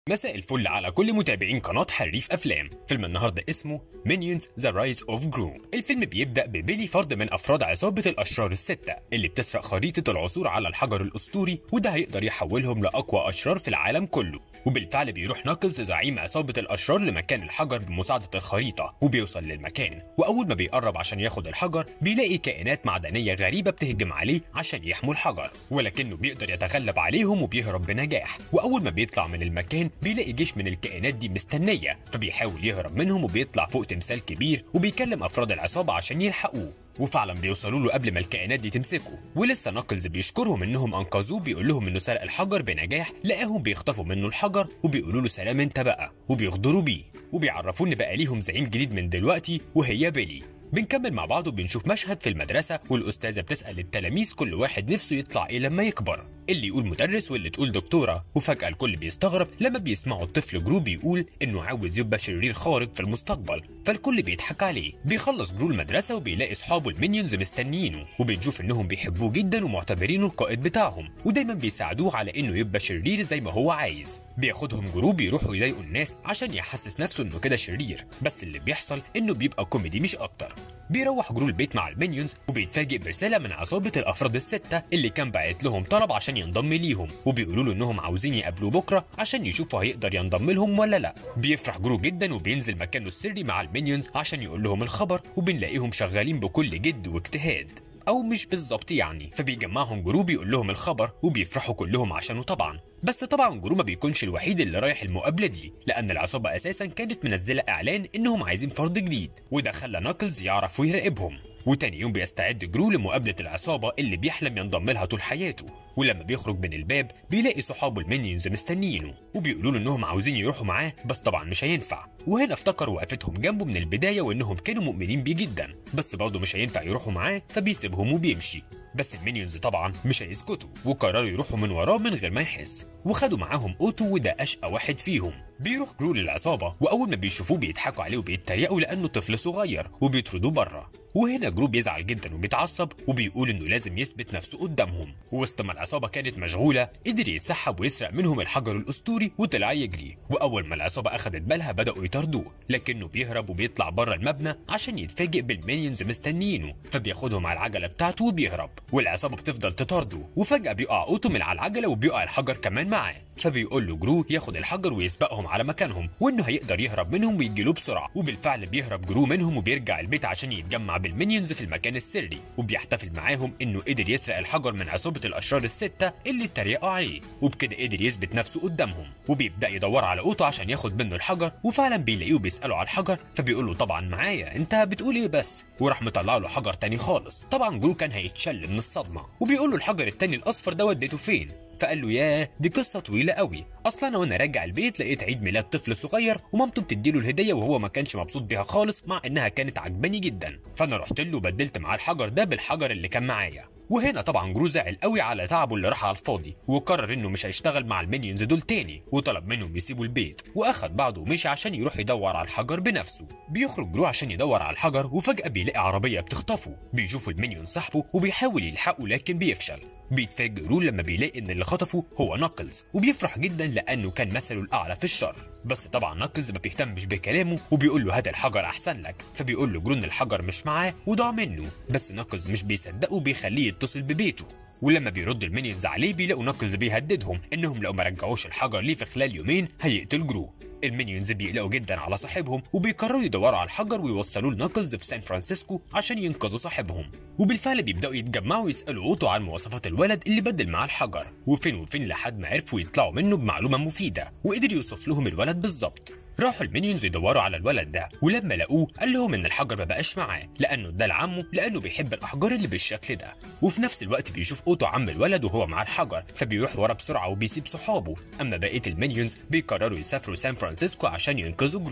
مساء الفل على كل متابعين قناة حريف أفلام فيلم النهاردة اسمه Minions The Rise of Gru الفيلم بيبدأ ببيلي فرد من أفراد عصابة الأشرار الستة اللي بتسرق خريطة العثور على الحجر الأسطوري وده هيقدر يحولهم لأقوى أشرار في العالم كله وبالفعل بيروح ناكلز زعيم عصابة الأشرار لمكان الحجر بمساعدة الخريطة وبيوصل للمكان وأول ما بيقرب عشان ياخد الحجر بيلاقي كائنات معدنية غريبة بتهجم عليه عشان يحموا الحجر ولكنه بيقدر يتغلب عليهم وبيهرب بنجاح وأول ما بيطلع من المكان بيلاقي جيش من الكائنات دي مستنية فبيحاول يهرب منهم وبيطلع فوق تمثال كبير وبيكلم أفراد العصابة عشان يلحقوه وفعلا بيوصلوا له قبل ما الكائنات دي تمسكه ولسه ناكلز بيشكرهم انهم انقذوه بيقول لهم انه سرق الحجر بنجاح لقاهم بيخطفوا منه الحجر وبيقولوا له سلام انت بقى وبيغدروا بيه وبيعرفوه ان بقى ليهم زعيم جديد من دلوقتي وهي بيلي بنكمل مع بعض وبنشوف مشهد في المدرسة والأستاذة بتسأل التلاميذ كل واحد نفسه يطلع إيه لما يكبر اللي يقول مدرس واللي تقول دكتورة وفجأة الكل بيستغرب لما بيسمعوا الطفل جرو بيقول إنه عاوز يبقى شرير خارق في المستقبل فالكل بيضحك عليه بيخلص جرو المدرسة وبيلاقي أصحابه المينيونز مستنيينه وبنشوف إنهم بيحبوه جدا ومعتبرينه القائد بتاعهم ودايما بيساعدوه على إنه يبقى شرير زي ما هو عايز بياخدهم جرو بيروحوا يضايقوا الناس عشان يحسس نفسه إنه كده شرير بس اللي بيحصل إنه بيبقى كوميدي مش أكتر بيروح جرو البيت مع المينيونز وبيتفاجئ برساله من عصابه الافراد السته اللي كان باعت لهم طلب عشان ينضم ليهم وبيقولوا له انهم عاوزين يقابلوه بكره عشان يشوفوا هيقدر ينضم لهم ولا لا بيفرح جرو جدا وبينزل مكانه السري مع المينيونز عشان يقول لهم الخبر وبنلاقيهم شغالين بكل جد واجتهاد او مش بالظبط يعني فبيجمعهم جرو بيقول لهم الخبر وبيفرحوا كلهم عشانه طبعا بس طبعا جرو ما بيكونش الوحيد اللي رايح المقابله دي لان العصابه اساسا كانت منزله اعلان انهم عايزين فرد جديد وده خلى ناكلز يعرف ويراقبهم وتاني يوم بيستعد جرو لمقابلة العصابة اللي بيحلم ينضم لها طول حياته ولما بيخرج من الباب بيلاقي صحابه المينيونز مستنيينه وبيقولوا له انهم عاوزين يروحوا معاه بس طبعا مش هينفع وهنا افتكر وقفتهم جنبه من البداية وانهم كانوا مؤمنين بيه جدا بس برضه مش هينفع يروحوا معاه فبيسيبهم وبيمشي بس المينيونز طبعا مش هيسكتوا وقرروا يروحوا من وراه من غير ما يحس وخدوا معاهم اوتو وده اشقى واحد فيهم بيروح جرو للعصابه واول ما بيشوفوه بيضحكوا عليه وبيتريقوا لانه طفل صغير وبيطردوه بره وهنا جرو بيزعل جدا وبيتعصب وبيقول انه لازم يثبت نفسه قدامهم وسط ما العصابه كانت مشغوله قدر يتسحب ويسرق منهم الحجر الاسطوري وطلع يجري واول ما العصابه اخذت بالها بداوا يطاردوه لكنه بيهرب وبيطلع بره المبنى عشان يتفاجئ بالمينيونز مستنيينه فبياخدهم على العجله بتاعته وبيهرب والعصابه بتفضل تطارده وفجاه بيقع اوتو من على العجله وبيقع الحجر كمان معاه فبيقول له جرو ياخد الحجر ويسبقهم على مكانهم وانه هيقدر يهرب منهم ويجي له بسرعه وبالفعل بيهرب جرو منهم وبيرجع البيت عشان يتجمع بالمينيونز في المكان السري وبيحتفل معاهم انه قدر يسرق الحجر من عصابه الاشرار السته اللي اتريقوا عليه وبكده قدر يثبت نفسه قدامهم وبيبدا يدور على اوتو عشان ياخد منه الحجر وفعلا بيلاقيه بيساله على الحجر فبيقول له طبعا معايا انت بتقول ايه بس وراح مطلع له حجر تاني خالص طبعا جرو كان هيتشل من الصدمه وبيقول له الحجر التاني الاصفر ده وديته فين فقال له ياه دي قصه طويله قوي اصلا انا وانا راجع البيت لقيت عيد ميلاد طفل صغير ومامته بتديله الهديه وهو ما كانش مبسوط بيها خالص مع انها كانت عجباني جدا فانا رحت له وبدلت معاه الحجر ده بالحجر اللي كان معايا وهنا طبعا جرو زعل قوي على تعبه اللي راح على الفاضي وقرر انه مش هيشتغل مع المينيونز دول تاني وطلب منهم يسيبوا البيت واخد بعضه ومشي عشان يروح يدور على الحجر بنفسه بيخرج جرو عشان يدور على الحجر وفجاه بيلاقي عربيه بتخطفه بيشوفوا المينيون صاحبه وبيحاول يلحقه لكن بيفشل بيتفاجئ جرو لما بيلاقي ان اللي خطفه هو ناكلز وبيفرح جدا لانه كان مثله الاعلى في الشر بس طبعا ناكلز ما بيهتمش بكلامه وبيقول له هات الحجر احسن لك فبيقول له جرو ان الحجر مش معاه وضاع منه بس ناكلز مش بيصدقه وبيخليه يتصل ببيته ولما بيرد المينيونز عليه بيلاقوا ناكلز بيهددهم انهم لو ما رجعوش الحجر ليه في خلال يومين هيقتل جرو المينيونز بيقلقوا جدا على صاحبهم وبيقرروا يدوروا على الحجر ويوصلوه لناكلز في سان فرانسيسكو عشان ينقذوا صاحبهم وبالفعل بيبداوا يتجمعوا ويسالوا اوتو عن مواصفات الولد اللي بدل معاه الحجر وفين وفين لحد ما عرفوا يطلعوا منه بمعلومه مفيده وقدر يوصف لهم الولد بالظبط راحوا المينيونز يدوروا على الولد ده ولما لقوه قال لهم ان الحجر ما بقاش معاه لانه ده لعمه لانه بيحب الاحجار اللي بالشكل ده وفي نفس الوقت بيشوف اوتو عم الولد وهو معاه الحجر فبيروح ورا بسرعه وبيسيب صحابه اما بقيه المينيونز بيقرروا يسافروا سان فرانسيسكو عشان ينقذوا جرو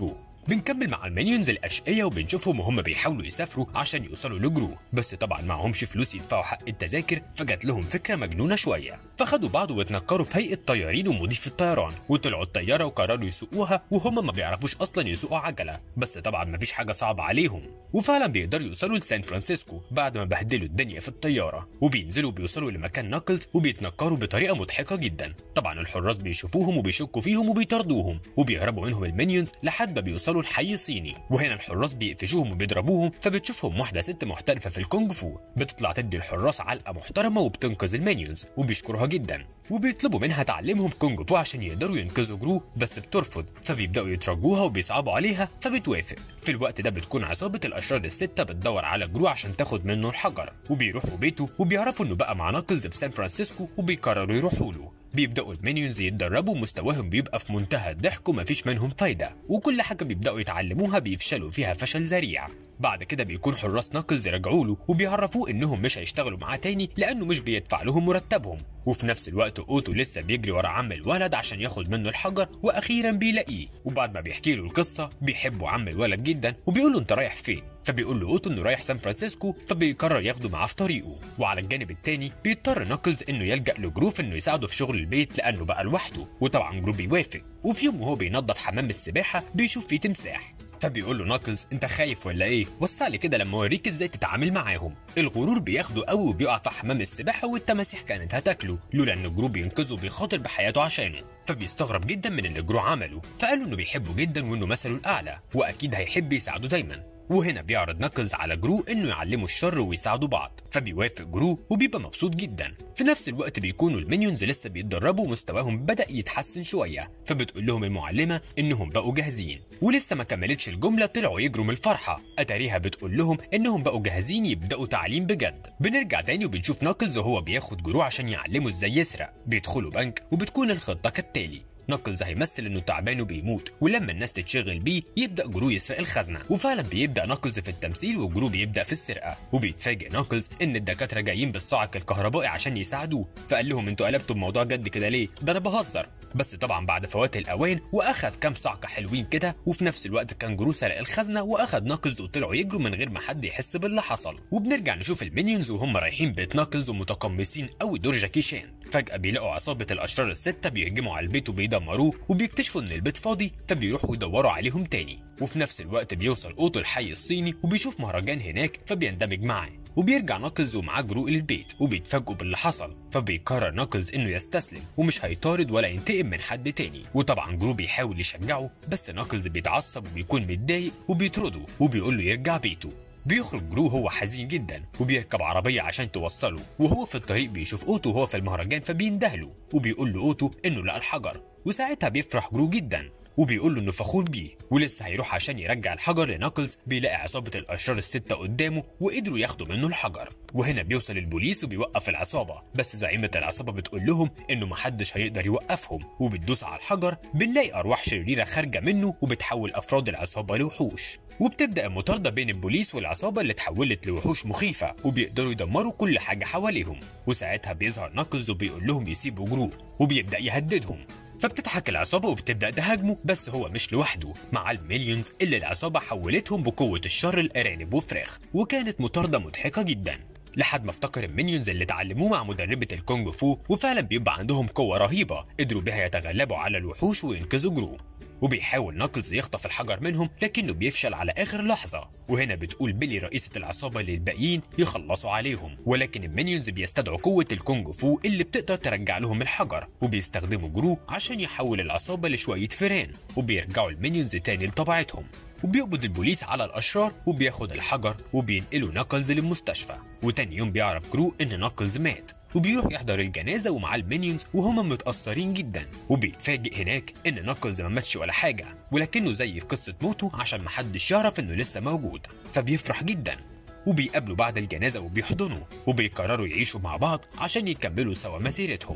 بنكمل مع المينيونز الاشقية وبنشوفهم وهم بيحاولوا يسافروا عشان يوصلوا لجرو بس طبعا معهمش فلوس يدفعوا حق التذاكر فجات لهم فكرة مجنونة شوية فخدوا بعض واتنكروا في هيئة طيارين ومضيف الطيران وطلعوا الطيارة وقرروا يسوقوها وهم ما بيعرفوش اصلا يسوقوا عجلة بس طبعا مفيش حاجة صعبة عليهم وفعلا بيقدروا يوصلوا لسان فرانسيسكو بعد ما بهدلوا الدنيا في الطيارة وبينزلوا بيوصلوا لمكان ناكلز وبيتنكروا بطريقة مضحكة جدا طبعا الحراس بيشوفوهم وبيشكوا فيهم وبيطاردوهم وبيهربوا منهم المينيونز لحد ما بيوصلوا لحي صيني وهنا الحراس بيقفشوهم وبيضربوهم فبتشوفهم واحدة ست محترفة في الكونج فو بتطلع تدي الحراس علقة محترمة وبتنقذ المينيونز وبيشكروها جدا وبيطلبوا منها تعلمهم كونج فو عشان يقدروا ينقذوا جرو بس بترفض فبيبداوا يترجوها وبيصعبوا عليها فبتوافق في الوقت ده بتكون عصابة الأشرار الستة بتدور على جرو عشان تاخد منه الحجر وبيروحوا بيته وبيعرفوا إنه بقى مع ناكلز في سان فرانسيسكو وبيقرروا يروحوا له بيبداوا المينيونز يتدربوا مستواهم بيبقى في منتهى الضحك ومفيش منهم فايده وكل حاجه بيبداوا يتعلموها بيفشلوا فيها فشل ذريع بعد كده بيكون حراس ناكلز رجعوا له وبيعرفوه انهم مش هيشتغلوا معاه تاني لانه مش بيدفع لهم مرتبهم وفي نفس الوقت اوتو لسه بيجري ورا عم الولد عشان ياخد منه الحجر واخيرا بيلاقيه وبعد ما بيحكي له القصه بيحبوا عم الولد جدا وبيقول له انت رايح فين فبيقول له اوتو انه رايح سان فرانسيسكو فبيقرر ياخده معاه في طريقه وعلى الجانب التاني بيضطر ناكلز انه يلجا لجروف انه يساعده في شغل البيت لانه بقى لوحده وطبعا جروف بيوافق وفي يوم وهو بينظف حمام السباحه بيشوف فيه تمساح فبيقول له ناكلز انت خايف ولا ايه وسع لي كده لما اوريك ازاي تتعامل معاهم الغرور بياخده قوي وبيقع في حمام السباحه والتماسيح كانت هتاكله لولا ان جرو بينقذه وبيخاطر بحياته عشانه فبيستغرب جدا من اللي جرو عمله فقال له انه بيحبه جدا وانه مثله الاعلى واكيد هيحب يساعده دايما وهنا بيعرض ناكلز على جرو انه يعلمه الشر ويساعدوا بعض فبيوافق جرو وبيبقى مبسوط جدا في نفس الوقت بيكونوا المينيونز لسه بيتدربوا ومستواهم بدا يتحسن شويه فبتقول لهم المعلمه انهم بقوا جاهزين ولسه ما كملتش الجمله طلعوا يجروا من الفرحه اتاريها بتقول لهم انهم بقوا جاهزين يبداوا تعليم بجد بنرجع تاني وبنشوف ناكلز وهو بياخد جرو عشان يعلمه ازاي يسرق بيدخلوا بنك وبتكون الخطه كالتالي ناكلز هيمثل انه تعبان وبيموت ولما الناس تتشغل بيه يبدا جرو يسرق الخزنه وفعلا بيبدا ناكلز في التمثيل وجرو بيبدا في السرقه وبيتفاجئ ناكلز ان الدكاتره جايين بالصاعق الكهربائي عشان يساعدوه فقال لهم انتوا قلبتوا الموضوع جد كده ليه ده انا بهزر بس طبعا بعد فوات الاوان واخد كام صعقه حلوين كده وفي نفس الوقت كان جرو سرق الخزنه واخد ناكلز وطلعوا يجروا من غير ما حد يحس باللي حصل وبنرجع نشوف المينيونز وهم رايحين بيت ناكلز ومتقمصين قوي دور جاكي شان فجاه بيلاقوا عصابه الاشرار السته بيهجموا على البيت وبيدمروه وبيكتشفوا ان البيت فاضي فبيروحوا يدوروا عليهم تاني وفي نفس الوقت بيوصل اوتو الحي الصيني وبيشوف مهرجان هناك فبيندمج معاه وبيرجع ناكلز ومعاه جرو للبيت وبيتفاجئوا باللي حصل فبيقرر ناكلز انه يستسلم ومش هيطارد ولا ينتقم من حد تاني وطبعا جرو بيحاول يشجعه بس ناكلز بيتعصب وبيكون متضايق وبيطرده وبيقول له يرجع بيته بيخرج جرو هو حزين جدا وبيركب عربية عشان توصله وهو في الطريق بيشوف اوتو وهو في المهرجان فبيندهله وبيقول له اوتو انه لقى الحجر وساعتها بيفرح جرو جدا وبيقول له انه فخور بيه ولسه هيروح عشان يرجع الحجر لناكلز بيلاقي عصابه الاشرار السته قدامه وقدروا ياخدوا منه الحجر وهنا بيوصل البوليس وبيوقف العصابه بس زعيمه العصابه بتقول لهم انه محدش هيقدر يوقفهم وبتدوس على الحجر بنلاقي ارواح شريره خارجه منه وبتحول افراد العصابه لوحوش وبتبدا المطارده بين البوليس والعصابه اللي اتحولت لوحوش مخيفه وبيقدروا يدمروا كل حاجه حواليهم وساعتها بيظهر ناكلز وبيقول لهم يسيبوا جرو وبيبدا يهددهم فبتضحك العصابة وبتبدأ تهاجمه بس هو مش لوحده مع المليونز اللي العصابة حولتهم بقوة الشر الأرانب وفراخ وكانت مطاردة مضحكة جدا لحد ما افتكر المينيونز اللي اتعلموه مع مدربة الكونج فو وفعلا بيبقى عندهم قوة رهيبة قدروا بيها يتغلبوا على الوحوش وينقذوا جرو وبيحاول ناكلز يخطف الحجر منهم لكنه بيفشل على اخر لحظه وهنا بتقول بيلي رئيسه العصابه للباقيين يخلصوا عليهم ولكن المينيونز بيستدعوا قوه الكونج فو اللي بتقدر ترجع لهم الحجر وبيستخدموا جرو عشان يحول العصابه لشويه فيران وبيرجعوا المينيونز تاني لطبيعتهم وبيقبض البوليس على الاشرار وبياخد الحجر وبينقلوا ناكلز للمستشفى وتاني يوم بيعرف جرو ان ناكلز مات وبيروح يحضر الجنازة ومعاه المينيونز وهم متأثرين جدا وبيتفاجئ هناك إن ناكلز ما ماتش ولا حاجة ولكنه زي في قصة موته عشان محدش يعرف إنه لسه موجود فبيفرح جدا وبيقابلوا بعد الجنازة وبيحضنوا وبيقرروا يعيشوا مع بعض عشان يكملوا سوا مسيرتهم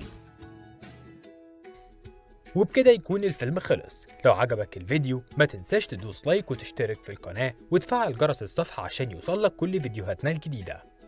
وبكده يكون الفيلم خلص لو عجبك الفيديو ما تنساش تدوس لايك وتشترك في القناة وتفعل جرس الصفحة عشان يوصلك كل فيديوهاتنا الجديدة